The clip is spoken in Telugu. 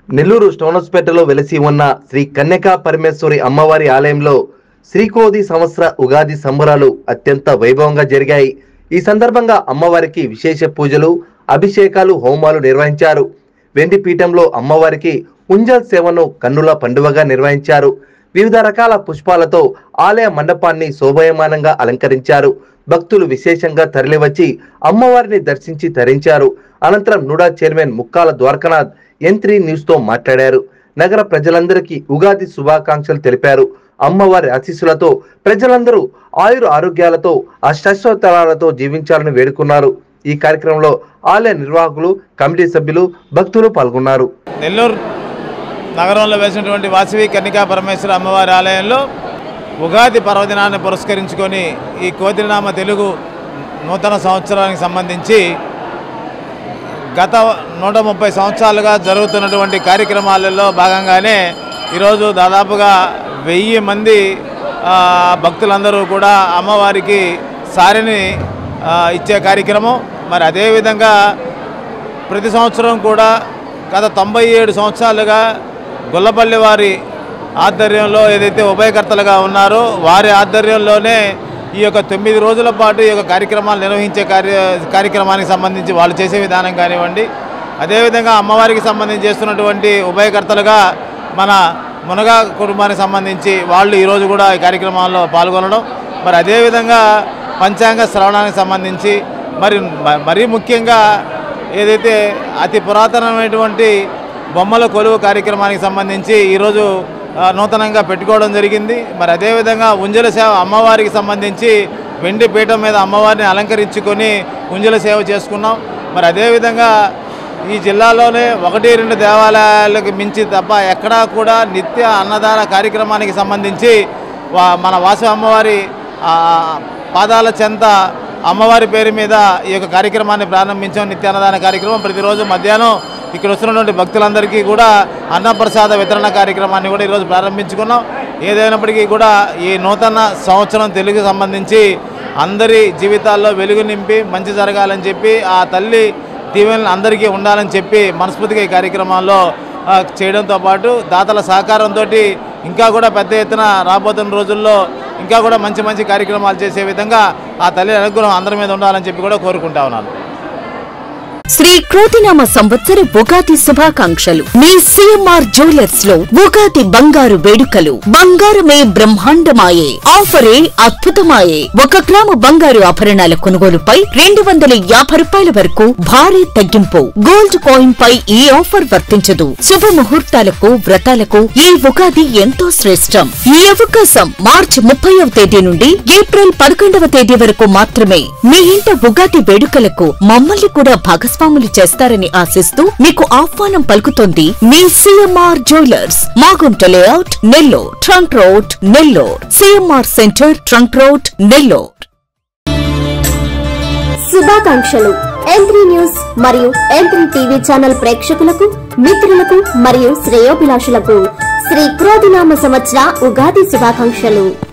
నెల్లూరు స్టోనస్పేటలో వెలసి ఉన్న శ్రీ కన్యకా పరమేశ్వరి అమ్మవారి ఆలయంలో శ్రీకోది సంవత్సర ఉగాది సంబరాలు అత్యంత వైభవంగా జరిగాయి ఈ సందర్భంగా అమ్మవారికి విశేష పూజలు అభిషేకాలు హోమాలు నిర్వహించారు వెండి పీఠంలో అమ్మవారికి ఉంజల్ సేవను కన్నుల పండువగా నిర్వహించారు వివిధ రకాల పుష్పాలతో ఆలయ మండపాన్ని శోభయమానంగా అలంకరించారు భక్తులు విశేషంగా తరలివచ్చి అమ్మవారిని దర్శించి తరించారు అనంతరం NUDA chairman Mukkala Dwarakanath N three news తో మాట్లాడారు నగర ప్రజలందరికీ ఉగాది శుభాకాంక్షలు తెలిపారు అమ్మవారి ఆశీస్సులతో ప్రజలందరూ ఆయుర ఆరోగ్యాలతో అష్టోత్తరాలతో జీవించాలని వేడుకున్నారు ఈ కార్యక్రమంలో ఆలయ నిర్వాహకులు కమిటీ సభ్యులు భక్తులు పాల్గొన్నారు నెల్లూరు నగరంలో వేసినటువంటి వాసవి కన్నికా పరమేశ్వర అమ్మవారి ఆలయంలో ఉగాది పర్వదినాన్ని పురస్కరించుకొని ఈ కోతినామ తెలుగు నూతన సంవత్సరానికి సంబంధించి గత నూట ముప్పై సంవత్సరాలుగా జరుగుతున్నటువంటి కార్యక్రమాలలో భాగంగానే ఈరోజు దాదాపుగా వెయ్యి మంది ఆ, భక్తులందరూ కూడా అమ్మవారికి సారిని ఆ, ఇచ్చే కార్యక్రమం మరి అదేవిధంగా ప్రతి సంవత్సరం కూడా గత తొంభై ఏడు సంవత్సరాలుగా గొల్లపల్లి వారి ఆధ్వర్యంలో ఏదైతే ఉభయకర్తలుగా ఉన్నారో వారి ఆధ్వర్యంలోనే ఈ యొక్క తొమ్మిది రోజుల పాటు ఈ యొక్క కార్యక్రమాలు నిర్వహించే కార్య కార్యక్రమానికి సంబంధించి వాళ్ళు చేసే విధానం కానివ్వండి అదేవిధంగా అమ్మవారికి సంబంధించి చేస్తున్నటువంటి ఉభయకర్తలుగా మన మునగా కుటుంబానికి సంబంధించి వాళ్ళు ఈరోజు కూడా ఈ కార్యక్రమాల్లో పాల్గొనడం మరి అదేవిధంగా పంచాంగ శ్రవణానికి సంబంధించి మరి మ- మరీ ముఖ్యంగా ఏదైతే అతి పురాతనమైనటువంటి బొమ్మల కొలువు కార్యక్రమానికి సంబంధించి ఈరోజు ఆ, నూతనంగా పెట్టుకోవడం జరిగింది మరి అదేవిధంగా ఉంజల సేవ అమ్మవారికి సంబంధించి వెండి పీఠం మీద అమ్మవారిని అలంకరించుకొని ఉంజల సేవ చేసుకున్నాం మరి అదేవిధంగా ఈ జిల్లాలోనే ఒకటి రెండు దేవాలయాలకు మించి తప్ప ఎక్కడా కూడా నిత్య అన్నదాన కార్యక్రమానికి సంబంధించి వా- మన వాసు అమ్మవారి ఆ, పాదాల చెంత అమ్మవారి పేరు మీద ఈ యొక్క కార్యక్రమాన్ని ప్రారంభించాం నిత్య అన్నదాన కార్యక్రమం ప్రతిరోజు మధ్యాహ్నం ఇక్కడ వస్తున్నటువంటి భక్తులందరికీ కూడా అన్నప్రసాద వితరణ కార్యక్రమాన్ని కూడా ఈరోజు ప్రారంభించుకున్నాం ఏదైనప్పటికీ కూడా ఈ నూతన సంవత్సరం తెలుగు సంబంధించి అందరి జీవితాల్లో వెలుగు నింపి మంచి జరగాలని చెప్పి ఆ తల్లి దీవెనలు అందరికీ ఉండాలని చెప్పి మనస్ఫూర్తిగా ఈ కార్యక్రమాల్లో ఆ, చేయడంతో పాటు దాతల సహకారంతో ఇంకా కూడా పెద్ద ఎత్తున రాబోతున్న రోజుల్లో ఇంకా కూడా మంచి మంచి కార్యక్రమాలు చేసే విధంగా ఆ తల్లి అనుగ్రహం అందరి మీద ఉండాలని చెప్పి కూడా కోరుకుంటా ఉన్నాను శ్రీ క్రోతినామ సంవత్సర ఉగాది శుభాకాంక్షలు మీ సిఎంఆర్ జ్యువెలర్స్ లో ఉగాది బంగారు వేడుకలు బంగారమే బ్రహ్మాండమాయే ఆఫరే అద్భుతమాయే ఒక గ్రాము బంగారు ఆభరణాల కొనుగోలుపై రెండు వందల యాభై రూపాయల వరకు భారీ తగ్గింపు గోల్డ్ కాయిన్ పై ఈ ఆఫర్ వర్తించదు శుభ ముహూర్తాలకు వ్రతాలకు ఈ ఉగాది ఎంతో శ్రేష్టం ఈ అవకాశం మార్చి ముప్పైవ తేదీ నుండి ఏప్రిల్ పదకొండవ తేదీ వరకు మాత్రమే మీ ఇంట ఉగాది వేడుకలకు మమ్మల్ని కూడా భాగస్వాములు చేస్తారని ఆశిస్తూ మీకు ఆహ్వానం పలుకుతోంది మీ CMR Jewellers Magunta layout Nellore trunk road Nellore CMR centre trunk road Nellore శుభాకాంక్షలు ఎంత్రీ న్యూస్ మరియు ఎంత్రీ టీవీ ఛానల్ ప్రేక్షకులకు మిత్రులకు మరియు శ్రేయోభిలాషులకు శ్రీ క్రోధినామ సంవత్సర ఉగాది శుభాకాంక్షలు